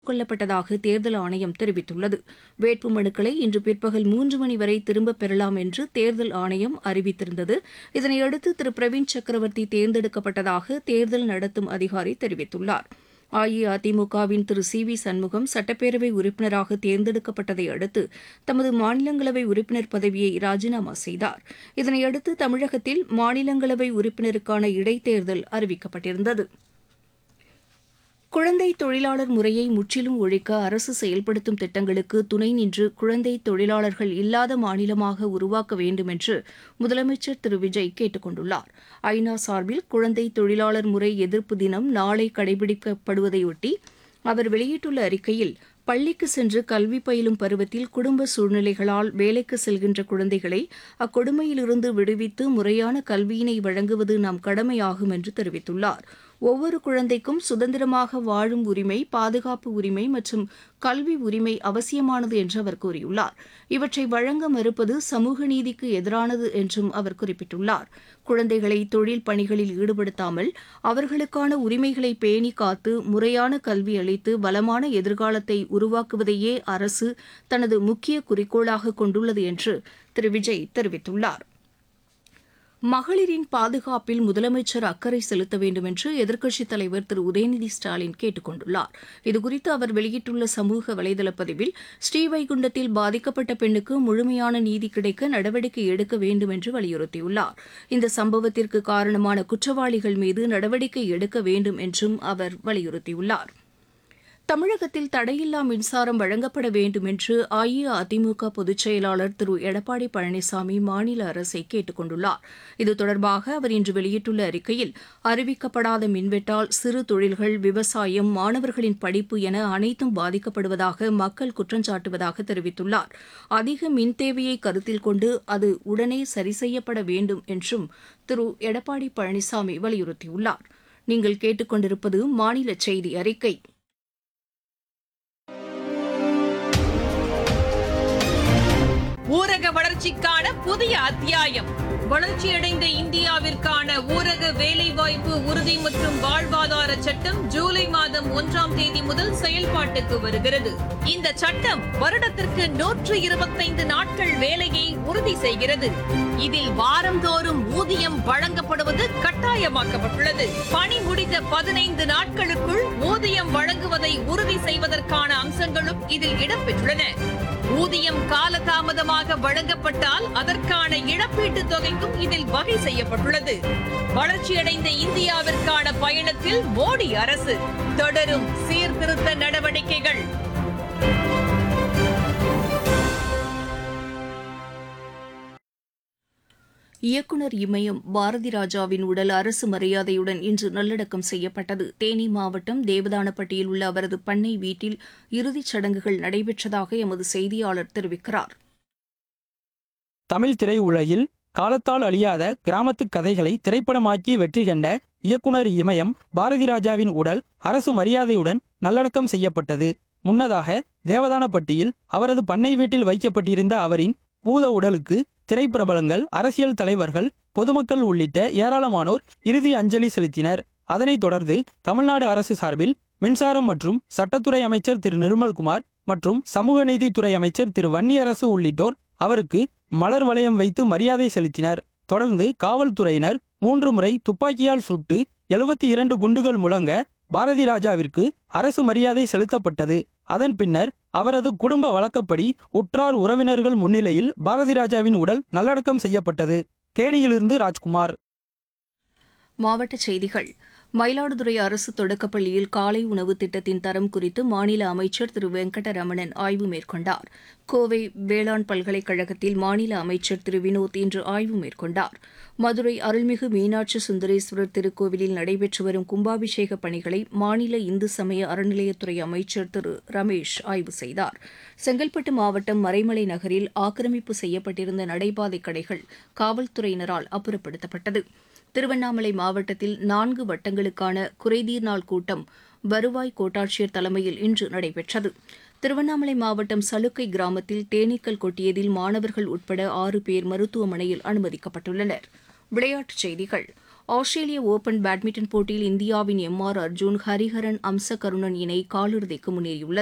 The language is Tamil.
கொள்ளப்பட்டதாக தேர்தல் ஆணையம் தெரிவித்துள்ளது வேட்புமனுக்களை இன்று பிற்பகல் மூன்று மணி வரை திரும்பப் பெறலாம் என்று தேர்தல் ஆணையம் அறிவித்திருந்தது இதனையடுத்து திரு பிரவீன் சக்கரவர்த்தி தேர்ந்தெடுக்கப்பட்டதாக தேர்தல் நடத்தும் அதிகாரி தெரிவித்துள்ளார் அஇஅதிமுகவின் திரு சி வி சண்முகம் சட்டப்பேரவை உறுப்பினராக தேர்ந்தெடுக்கப்பட்டதை அடுத்து தமது மாநிலங்களவை உறுப்பினர் பதவியை ராஜினாமா செய்தார் இதனையடுத்து தமிழகத்தில் மாநிலங்களவை உறுப்பினருக்கான இடைத்தேர்தல் அறிவிக்கப்பட்டிருந்தது குழந்தை தொழிலாளர் முறையை முற்றிலும் ஒழிக்க அரசு செயல்படுத்தும் திட்டங்களுக்கு துணை நின்று குழந்தை தொழிலாளர்கள் இல்லாத மாநிலமாக உருவாக்க வேண்டும் என்று முதலமைச்சர் திரு விஜய் கேட்டுக் கொண்டுள்ளார் ஐநா சார்பில் குழந்தை தொழிலாளர் முறை எதிர்ப்பு தினம் நாளை கடைபிடிக்கப்படுவதையொட்டி அவர் வெளியிட்டுள்ள அறிக்கையில் பள்ளிக்கு சென்று கல்வி பயிலும் பருவத்தில் குடும்ப சூழ்நிலைகளால் வேலைக்கு செல்கின்ற குழந்தைகளை அக்கொடுமையிலிருந்து விடுவித்து முறையான கல்வியினை வழங்குவது நம் கடமையாகும் என்று தெரிவித்துள்ளார் ஒவ்வொரு குழந்தைக்கும் சுதந்திரமாக வாழும் உரிமை பாதுகாப்பு உரிமை மற்றும் கல்வி உரிமை அவசியமானது என்று அவர் கூறியுள்ளார் இவற்றை வழங்க மறுப்பது சமூக நீதிக்கு எதிரானது என்றும் அவர் குறிப்பிட்டுள்ளார் குழந்தைகளை தொழில் பணிகளில் ஈடுபடுத்தாமல் அவர்களுக்கான உரிமைகளை பேணி காத்து முறையான கல்வி அளித்து வளமான எதிர்காலத்தை உருவாக்குவதையே அரசு தனது முக்கிய குறிக்கோளாக கொண்டுள்ளது என்று திரு விஜய் தெரிவித்துள்ளார் மகளிரின் பாதுகாப்பில் முதலமைச்சர் அக்கறை செலுத்த வேண்டும் என்று எதிர்க்கட்சித் தலைவர் திரு உதயநிதி ஸ்டாலின் கேட்டுக் கொண்டுள்ளார் இதுகுறித்து அவர் வெளியிட்டுள்ள சமூக வலைதள பதிவில் ஸ்ரீவைகுண்டத்தில் பாதிக்கப்பட்ட பெண்ணுக்கு முழுமையான நீதி கிடைக்க நடவடிக்கை எடுக்க வேண்டும் என்று வலியுறுத்தியுள்ளார் இந்த சம்பவத்திற்கு காரணமான குற்றவாளிகள் மீது நடவடிக்கை எடுக்க வேண்டும் என்றும் அவர் வலியுறுத்தியுள்ளார் தமிழகத்தில் தடையில்லா மின்சாரம் வழங்கப்பட வேண்டும் என்று அஇஅதிமுக பொதுச் செயலாளர் திரு எடப்பாடி பழனிசாமி மாநில அரசை கேட்டுக் கொண்டுள்ளார் இது தொடர்பாக அவர் இன்று வெளியிட்டுள்ள அறிக்கையில் அறிவிக்கப்படாத மின்வெட்டால் சிறு தொழில்கள் விவசாயம் மாணவர்களின் படிப்பு என அனைத்தும் பாதிக்கப்படுவதாக மக்கள் குற்றஞ்சாட்டுவதாக தெரிவித்துள்ளார் அதிக மின் தேவையை கருத்தில் கொண்டு அது உடனே சரி செய்யப்பட வேண்டும் என்றும் திரு எடப்பாடி பழனிசாமி வலியுறுத்தியுள்ளார் நீங்கள் கேட்டுக்கொண்டிருப்பது மாநில செய்தி அறிக்கை ஊரக வளர்ச்சிக்கான புதிய அத்தியாயம் வளர்ச்சியடைந்த இந்தியாவிற்கான ஊரக வேலைவாய்ப்பு உறுதி மற்றும் வாழ்வாதார சட்டம் ஜூலை மாதம் ஒன்றாம் தேதி முதல் செயல்பாட்டுக்கு வருகிறது இந்த சட்டம் வருடத்திற்கு நூற்று இருபத்தைந்து நாட்கள் வேலையை உறுதி செய்கிறது இதில் வாரந்தோறும் ஊதியம் வழங்கப்படுவது கட்டாயமாக்கப்பட்டுள்ளது பணி முடிந்த பதினைந்து நாட்களுக்குள் ஊதியம் வழங்குவதை உறுதி செய்வதற்கான அம்சங்களும் இதில் இடம்பெற்றுள்ளன ஊதியம் காலதாமதமாக வழங்கப்பட்டால் அதற்கான இழப்பீட்டுத் தொகைக்கும் இதில் வகை செய்யப்பட்டுள்ளது வளர்ச்சியடைந்த இந்தியாவிற்கான பயணத்தில் மோடி அரசு தொடரும் சீர்திருத்த நடவடிக்கைகள் இயக்குநர் இமயம் பாரதி ராஜாவின் உடல் அரசு மரியாதையுடன் இன்று நல்லடக்கம் செய்யப்பட்டது தேனி மாவட்டம் தேவதானப்பட்டியில் உள்ள அவரது பண்ணை வீட்டில் இறுதிச் சடங்குகள் நடைபெற்றதாக எமது செய்தியாளர் தெரிவிக்கிறார் தமிழ் திரையுலகில் காலத்தால் அழியாத கிராமத்து கதைகளை திரைப்படமாக்கி வெற்றி கண்ட இயக்குனர் இமயம் பாரதி ராஜாவின் உடல் அரசு மரியாதையுடன் நல்லடக்கம் செய்யப்பட்டது முன்னதாக தேவதானப்பட்டியில் அவரது பண்ணை வீட்டில் வைக்கப்பட்டிருந்த அவரின் பூத உடலுக்கு திரைப்பிரபலங்கள் அரசியல் தலைவர்கள் பொதுமக்கள் உள்ளிட்ட ஏராளமானோர் இறுதி அஞ்சலி செலுத்தினர் அதனைத் தொடர்ந்து தமிழ்நாடு அரசு சார்பில் மின்சாரம் மற்றும் சட்டத்துறை அமைச்சர் திரு நிர்மல்குமார் மற்றும் சமூக நீதித்துறை அமைச்சர் திரு வன்னியரசு உள்ளிட்டோர் அவருக்கு மலர் வளையம் வைத்து மரியாதை செலுத்தினர் தொடர்ந்து காவல்துறையினர் மூன்று முறை துப்பாக்கியால் சுட்டு எழுபத்தி இரண்டு குண்டுகள் முழங்க பாரதி ராஜாவிற்கு அரசு மரியாதை செலுத்தப்பட்டது அதன் பின்னர் அவரது குடும்ப வழக்கப்படி உற்றார் உறவினர்கள் முன்னிலையில் பாரதி ராஜாவின் உடல் நல்லடக்கம் செய்யப்பட்டது தேனியிலிருந்து ராஜ்குமார் மாவட்டச் செய்திகள் மயிலாடுதுறை அரசு தொடக்கப்பள்ளியில் காலை உணவு திட்டத்தின் தரம் குறித்து மாநில அமைச்சர் திரு வெங்கடரமணன் ஆய்வு மேற்கொண்டார் கோவை வேளாண் பல்கலைக்கழகத்தில் மாநில அமைச்சர் திரு வினோத் இன்று ஆய்வு மேற்கொண்டார் மதுரை அருள்மிகு மீனாட்சி சுந்தரேஸ்வரர் திருக்கோவிலில் நடைபெற்று வரும் கும்பாபிஷேக பணிகளை மாநில இந்து சமய அறநிலையத்துறை அமைச்சர் திரு ரமேஷ் ஆய்வு செய்தார் செங்கல்பட்டு மாவட்டம் மறைமலை நகரில் ஆக்கிரமிப்பு செய்யப்பட்டிருந்த நடைபாதை கடைகள் காவல்துறையினரால் அப்புறப்படுத்தப்பட்டது திருவண்ணாமலை மாவட்டத்தில் நான்கு வட்டங்களுக்கான குறைதீர் நாள் கூட்டம் வருவாய் கோட்டாட்சியர் தலைமையில் இன்று நடைபெற்றது திருவண்ணாமலை மாவட்டம் சலுக்கை கிராமத்தில் தேனீக்கள் கொட்டியதில் மாணவர்கள் உட்பட ஆறு பேர் மருத்துவமனையில் அனுமதிக்கப்பட்டுள்ளனர் விளையாட்டுச் செய்திகள் ஆஸ்திரேலிய ஓபன் பேட்மிண்டன் போட்டியில் இந்தியாவின் எம் ஆர் அர்ஜுன் ஹரிஹரன் அம்சகருணன் இணை காலிறுதிக்கு முன்னேறியுள்ளது